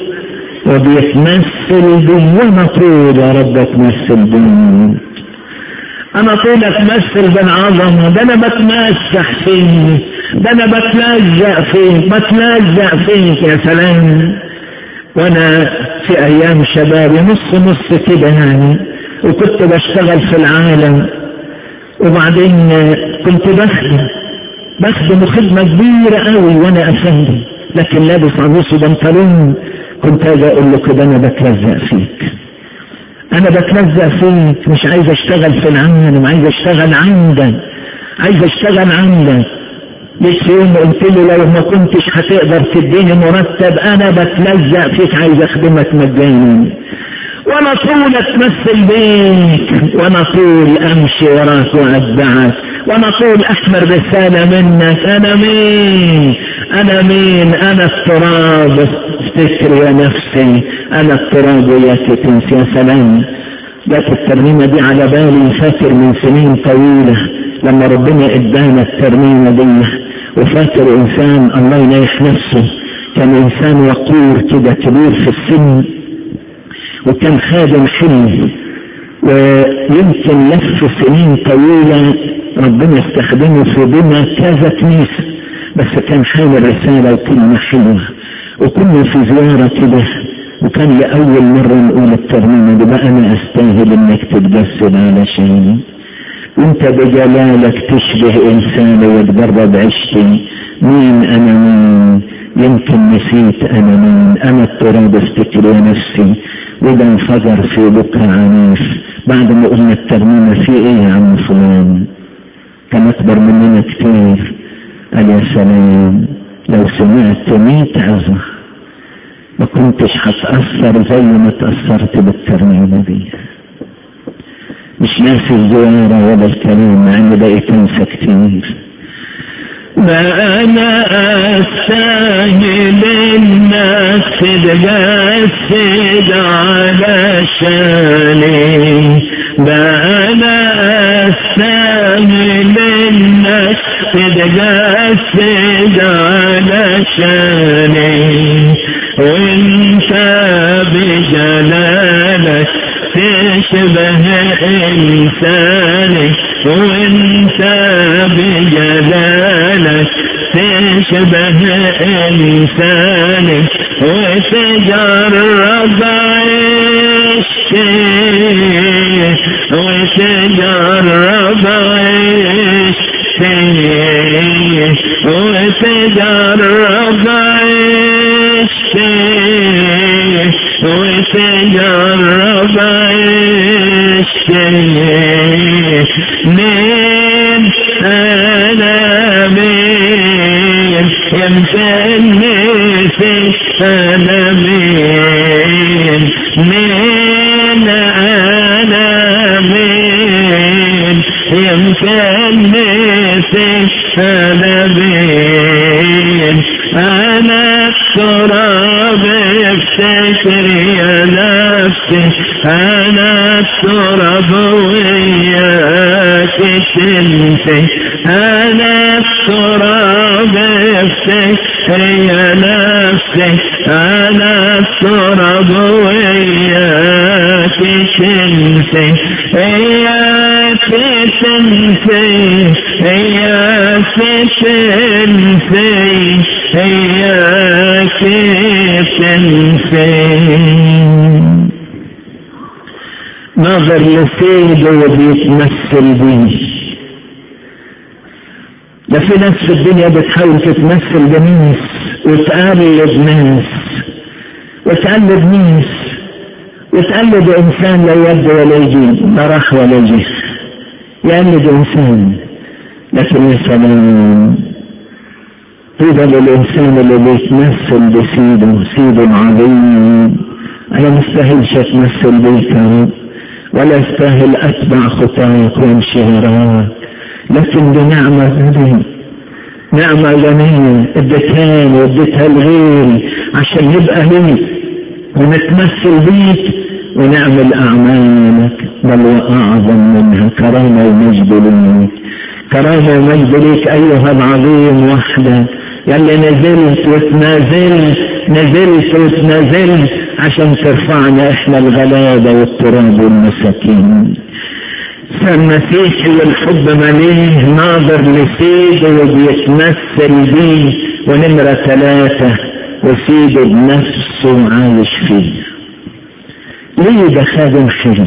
وبيتمثل بيه وانا طول يا رب اتمثل بيه انا طول اتمثل بالعظمه ده انا بتمسح فيه ده انا بتلزق فيه بتلزق فيك يا سلام وانا في ايام شبابي نص نص كده يعني وكنت بشتغل في العالم وبعدين كنت بخدم بخدم خدمة كبيرة قوي وانا افندم لكن لابس قميص وبنطلون كنت اجي اقول له كده انا بتلزق فيك انا بتلزق فيك مش عايز اشتغل في العالم عايز اشتغل عندك عايز اشتغل عندك جيت في يوم قلت له لو ما كنتش هتقدر تديني مرتب انا بتلزق فيك عايز اخدمك مجانا وانا طول اتمثل بيك وانا طول امشي وراك واتبعك وانا طول احمل رسالة منك انا مين انا مين انا التراب افتكر يا نفسي انا التراب وياك تنسى يا سلام جت الترنيمة دي على بالي فاكر من سنين طويلة لما ربنا ادانا الترنيمة دي وفاكر انسان الله ينيح نفسه كان انسان وقور كده كبير في السن وكان خادم حلم ويمكن لف سنين طويلة ربنا استخدمه في بنا كذا كنيسة بس كان حامل رسالة وكلمة حلوة وكنا في زيارة كده وكان لأول مرة نقول الترنيمة دي بقى أنا أستاهل إنك تتجسد علشاني وأنت بجلالك تشبه إنسان وتجرب عشتي مين أنا مين يمكن نسيت أنا مين أنا التراب افتكر يا نفسي وده انفجر في بكرة عنيف بعد ما قلنا الترنيمة في ايه يا عم فلان كان اكبر مننا كتير قال يا سلام لو سمعت ميت عظة ما كنتش هتأثر زي ما تأثرت بالترنيمة دي مش ناسي الزيارة ولا الكلام مع اني بقيت انسى كتير ما انا استاهل الناس تتجسد علشاني ما انا استاهل الناس تتجسد إنساني وانت بجلالك تشبه إنساني وانت بجلالك تشبه إنساني وتجرب عشقي وتجرب عشقي وتجرب عشقي وتجرب عشقي من أنا مين يمكن نسيت أنا مين من أنا مين يمكن نسيت أنا مين أنا التراب افتكر يا نفسي أنا التراب وياك تنسي أنا التراب افتكر يا نفسي أنا التراب وياك تنسي إياك تنسي إياك تنسي إياك تنسي نظر لسيده وبيتمثل بيه ده في ناس في الدنيا بتحاول تتمثل بناس وتقلد ناس وتقلد ناس وتقلد انسان لا يد ولا يجيب لا راح ولا جه يقلد انسان لكن يا سلام طوبى للانسان اللي بيتمثل بسيده سيده عظيم انا مستاهلش اتمثل بيك يا رب ولا استاهل اتبع خطاك وامشي وراك لكن دي نعمة غنية نعمة غنية اديتها واديتها لغيري عشان نبقى ليك ونتمثل بيك ونعمل اعمالك بل واعظم منها كرامة ومجد ليك كرامة ومجد ليك ايها العظيم وحدك يلي نزلت وتنازلت نزلت وتنازلت عشان ترفعنا احنا الغلابة والتراب والمساكين فالمسيح اللي الحب مليه ناظر لسيده وبيتمثل بيه ونمرة ثلاثة وسيده بنفسه عايش فيه ليه ده خادم حلو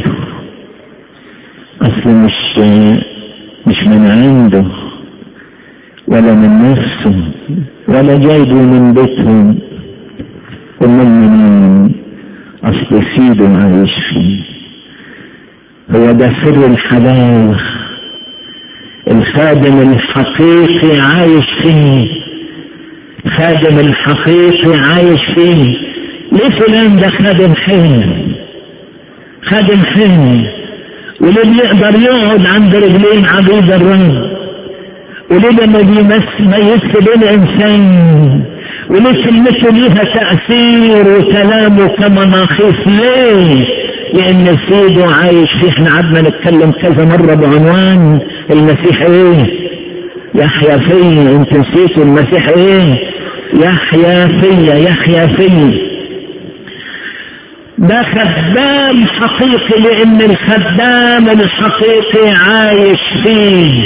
اصل مش مش من عنده ولا من نفسه ولا جايبه من بيتهم ومن منين اصل سيده عايش فيه هو ده سر الحلاوة الخادم الحقيقي عايش فيه خادم الحقيقي عايش فيه ليه فلان ده خادم حلو خادم حلو وليه بيقدر يقعد عند رجلين عبيد الرب وليه لما بيمس ميز بين انسان وليه كلمته ليها تأثير وكلامه كمناخيص ليه؟ لأن سيده عايش فيه احنا قعدنا نتكلم كذا مرة بعنوان المسيح ايه؟ يحيا فيا انت نسيتوا المسيح ايه؟ يحيا فيا يحيا فيا ده خدام حقيقي لأن الخدام الحقيقي عايش فيه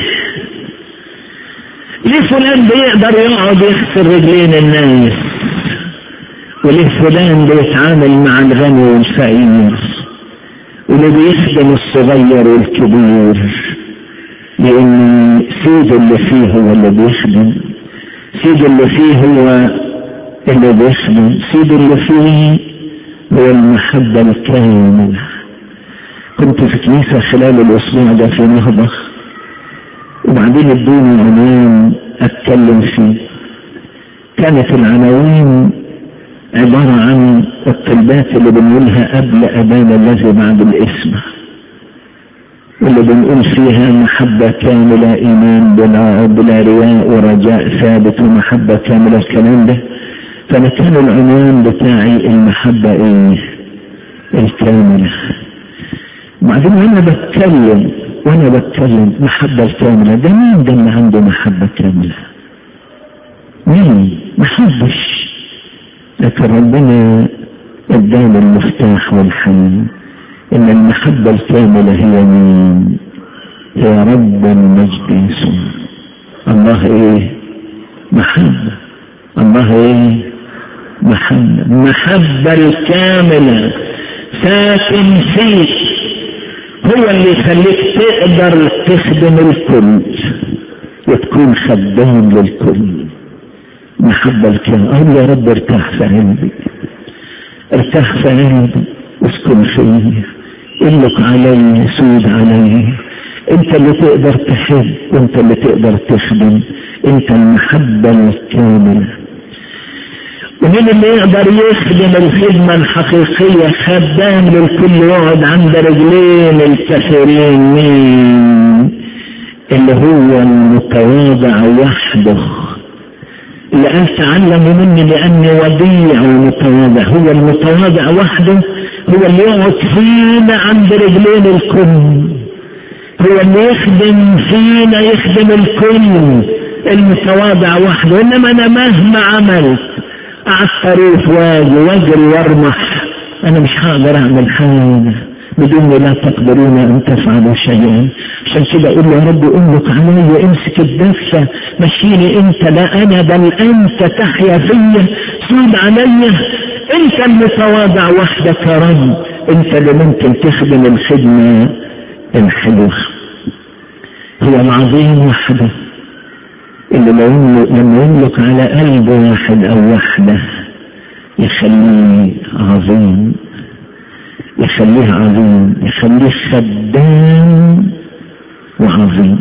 ليه فلان بيقدر يقعد يغسل رجلين الناس وليه فلان بيتعامل مع الغني والفقير واللي بيخدم الصغير والكبير لان سيد اللي فيه هو اللي بيخدم سيد اللي فيه هو اللي بيخدم سيد اللي فيه هو المحبة الكاملة كنت في كنيسة خلال الأسبوع ده في نهضة وبعدين ادوني عنوان اتكلم فيه كانت العناوين عبارة عن الطلبات اللي بنقولها قبل أبانا الذي بعد الاسم واللي بنقول فيها محبة كاملة إيمان بلا, بلا رياء ورجاء ثابت ومحبة كاملة الكلام ده فأنا كان العنوان بتاعي المحبة إيه؟ الكاملة وبعدين وأنا بتكلم وأنا بتكلم محبة الكاملة ده مين ده اللي عنده محبة كاملة؟ مين؟ محبش لكن ربنا ادانا المفتاح والحل ان المحبة الكاملة هي مين هي رب المجد يسوع الله ايه محبة الله ايه محبة المحبة الكاملة ساكن فيك هو اللي يخليك تقدر تخدم الكل وتكون خدام للكل محبة الكاملة أقول يا رب ارتاح في قلبي ارتاح في قلبي اسكن فيا املك علي سود علي انت اللي تقدر تحب وانت اللي تقدر تخدم انت المحبة الكاملة ومين اللي يقدر يخدم الخدمة الحقيقية خدام للكل يقعد عند رجلين الكثيرين مين اللي هو المتواضع وحده اللي قال تعلموا مني لاني وديع ومتواضع هو المتواضع وحده هو اللي يقعد فينا عند رجلين الكل هو اللي يخدم فينا يخدم الكل المتواضع وحده انما انا مهما عملت قعدت اروح واجي واجري وارمح انا مش هقدر اعمل حاجه بدون لا تقدرون ان تفعلوا شيئا عشان كده اقول يا رب املك علي امسك الدفه مشيني انت لا انا بل انت تحيا فيا سود علي انت المتواضع وحدك يا رب انت اللي ممكن تخدم الخدمه الحلوه هو العظيم وحده اللي لما يملك على قلب واحد او وحده يخليه عظيم يخليه عظيم يخليه خدام وعظيم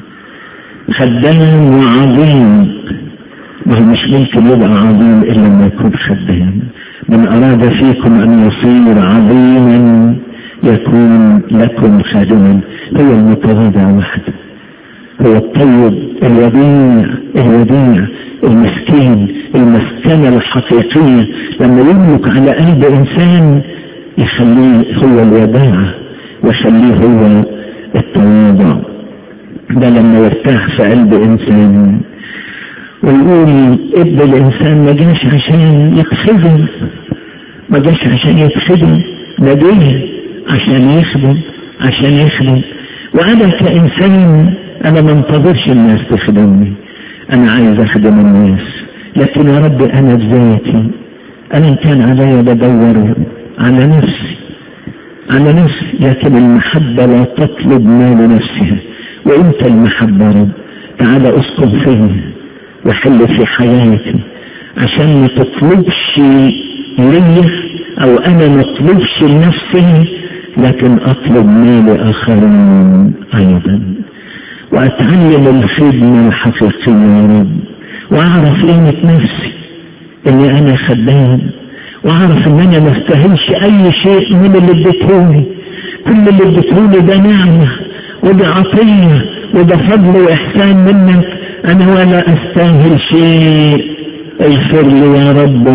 خدام وعظيم ما هو مش ممكن يبقى عظيم الا لما يكون خدام من اراد فيكم ان يصير عظيما يكون لكم خادما هو المتواضع وحده هو الطيب الوديع الوديع المسكين المسكنة الحقيقية لما يملك على قلب إنسان يخليه هو الوداعة ويخليه هو التواضع ده لما يرتاح في قلب إنسان ويقول ابن الإنسان ما جاش عشان يقصده ما جاش عشان يقصده ده جه عشان يخدم عشان يخدم وأنا كإنسان أنا ما انتظرش الناس تخدمني أنا عايز أخدم الناس لكن يا رب أنا بذاتي أنا إن كان عليا بدور على نفسي على نفسي لكن المحبة لا تطلب ما لنفسها وانت المحبة رب تعالى اسكن فيا وحل في حياتي عشان ما تطلبش ليا او انا ما اطلبش لنفسي لكن اطلب ما لاخرين ايضا واتعلم الخدمة الحقيقية يا رب واعرف قيمة نفسي اني انا خدام واعرف ان انا ما استاهلش اي شيء من اللي اديتهولي كل اللي اديتهولي ده نعمة وده عطية وده فضل واحسان منك انا ولا استاهل شيء اغفر لي يا رب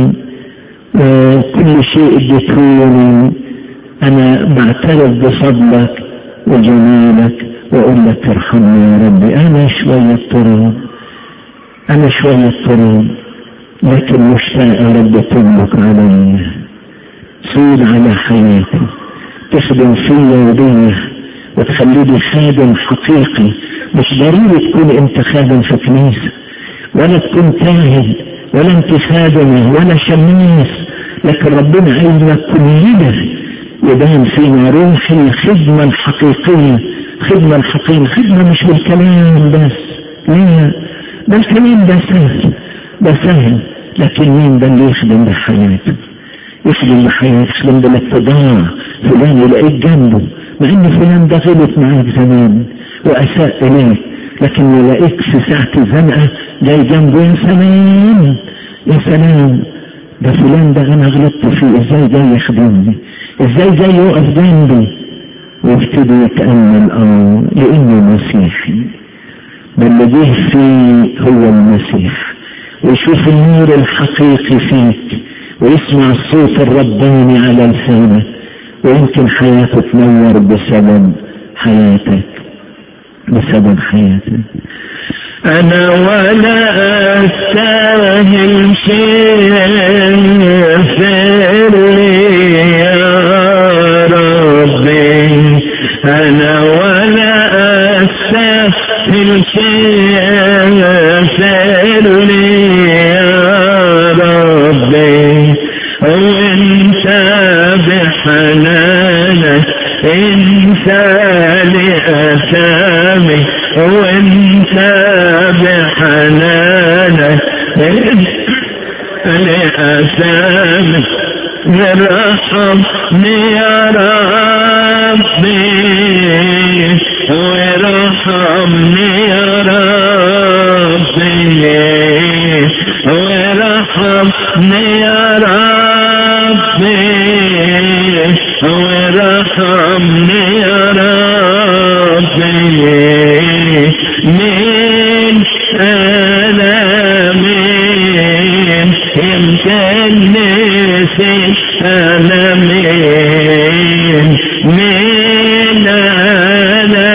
كل شيء اديتهولي انا بعترف بفضلك وجميلك واقول لك ارحمني يا ربي انا شوية تراب انا شوية تراب لكن مشتاق يا رب تملك علي سود على حياتي تخدم فيا وبيا وتخليني خادم حقيقي مش ضروري تكون انت خادم في كنيسة ولا تكون كاهن ولا انت خادمة ولا شماس لكن ربنا عايزنا كلنا يبان فينا روح الخدمة الحقيقية خدمة الحقيقية خدمة مش بالكلام بس لا ده الكلام ده سهل ده سهل لكن مين ده اللي يخدم بحياته يخدم بحياته يخدم بالاتباع فلان يلاقيك جنبه مع ان فلان ده غلط معاك زمان واساء اليك لكن يلاقيك في ساعة الزنقة جاي جنبه يا سلام يا سلام ده فلان ده انا غلطت فيه ازاي جاي يخدمني ازاي جاي يقف جنبي ويبتدي يتأمل اه لانه مسيحي ده اللي جه فيه هو المسيح ويشوف النور الحقيقي فيك ويسمع الصوت الرباني على لسانه ويمكن حياته تنور بسبب حياتك بسبب حياتك أنا ولا أستاهل شيء اغفر لي يا ربي أنا ولا أستاهل شيء اغفر لي يا ربي وانت بحنانك انت لأسامي وانت بحنانك لأسامي ارحمني يا ربي وارحمني يا ربي وارحمني يا ربي وارحمني يا ربي من أنا من يمكن نسي أنا من من أنا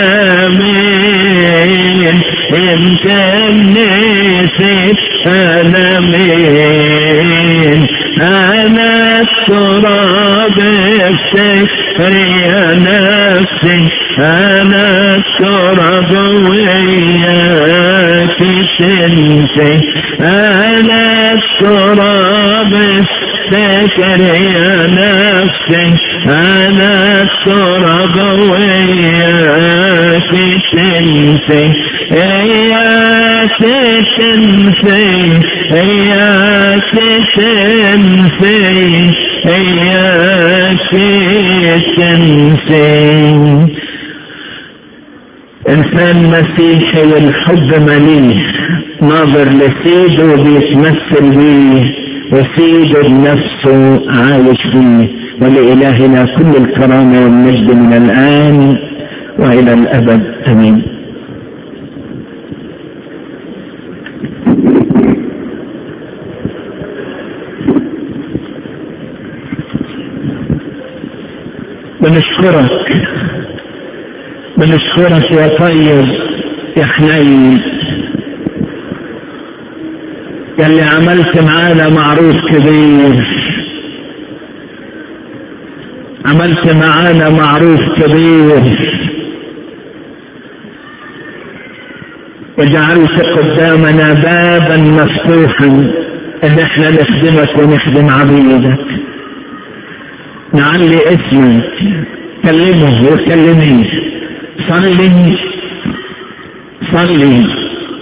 من يمكن نسي أنا من أنا التراب افتكر يا نفسي أنا التراب وياك تنسي أنا التراب افتكر يا نفسي أنا التراب وياك تنسي إياك تنسي إياك تنسي إياك تنسي إنسان مسيحي والحب مليء ناظر لسيده وبيتمثل بيه وسيده بنفسه عايش فيه ولإلهنا كل الكرامة والمجد من الآن وإلى الأبد آمين بنشكرك بنشكرك يا طيب يا حنين يا اللي عملت معانا معروف كبير عملت معانا معروف كبير وجعلت قدامنا بابا مفتوحا ان احنا نخدمك ونخدم عبيدك نعلي اسمك كلمه وكلميه صلي صلي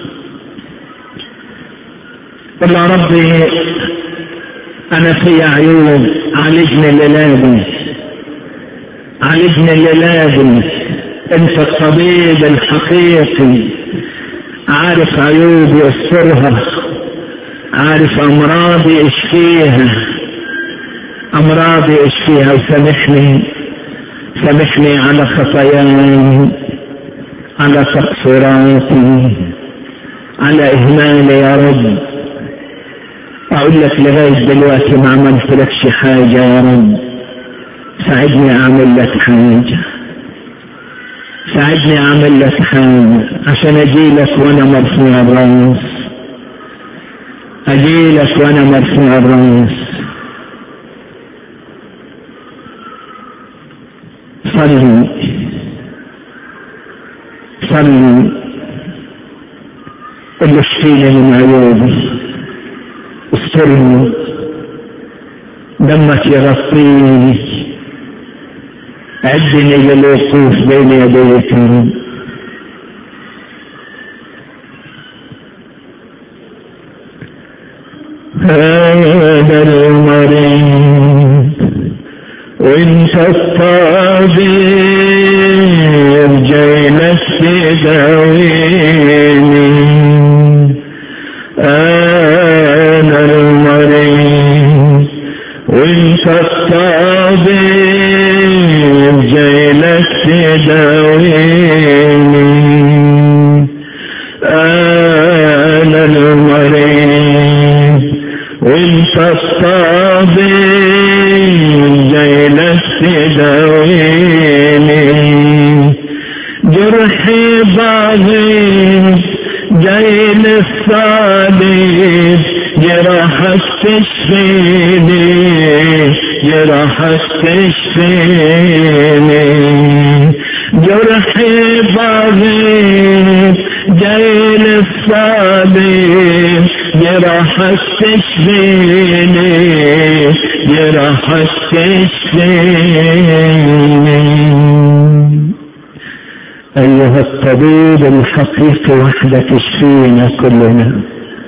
قل يا ربي انا في عيوب عالجني الليلادي عالجني الليلادي انت الطبيب الحقيقي عارف عيوبي استرها عارف امراضي اشفيها امراضي اشفيها وسامحني سامحني على خطاياي على تقصيراتي على اهمالي يا رب اقول لك لغايه دلوقتي ما عملت لكش حاجه يا رب ساعدني اعمل لك حاجه ساعدني اعمل لك حاجه عشان اجي لك وانا مرفوع الراس اجي لك وانا مرفوع الراس صلي صلي اللي اشفيني من عيوبي استرني دمك يغطيني عدني للوقوف بين يديك يا رب هذا المريض وانت الطبيب جاي لك تداويني انا المريض وانت الطبيب جاي لك تداويني انا المريض وانت الطبيب جاي لك تداويني جرحي ضعيف جاي الصليب جراحك تشفيني جراحك تشفيني جرحي ضغيب جاي للصليب جراحك تشفيني جراحك تشفيني أيها الطبيب الحقيقي وحدك اشفينا كلنا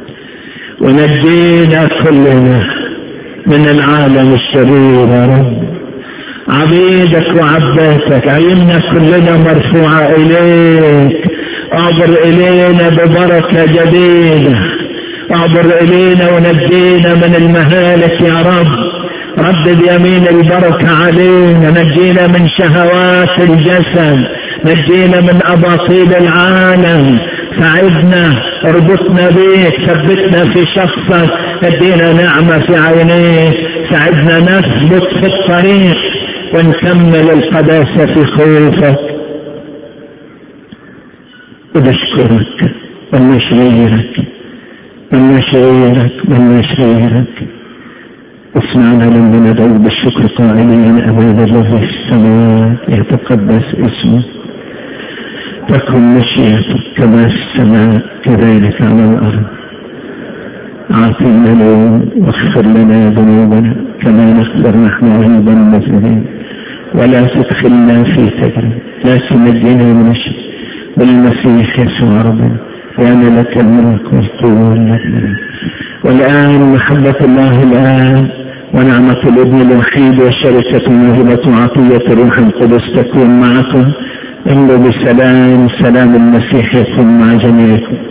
ونجينا كلنا من العالم الشرير يا رب عبيدك وعباتك عيننا كلنا مرفوعة إليك اعبر إلينا ببركة جديدة اعبر إلينا ونجينا من المهالك يا رب ردد يمين البركة علينا نجينا من شهوات الجسد نجينا من أباطيل العالم ساعدنا اربطنا بيك ثبتنا في شخصك ادينا نعمة في عينيك ساعدنا نثبت في الطريق ونكمل القداسة في خوفك ونشكرك ونشغيرك ونشغيرك ونشغيرك اسمعنا لما ندعو بالشكر قائلين أبانا الذي في السماوات يتقدس اسمه تكن مشيئتك كما في السماء كذلك على الأرض أعطينا اليوم واغفر لنا ذنوبنا كما نغفر نحن أيضا المذنبين ولا تدخلنا في تجربة لكن نجينا من الشر بالمسيح يسوع ربنا وأنا لك الملك والقوة والمجد والآن محبة الله الآن ونعمة الابن الوحيد وشركة موهبة وعطية الروح القدس تكون معكم امضوا بسلام سلام المسيح يكون مع جميعكم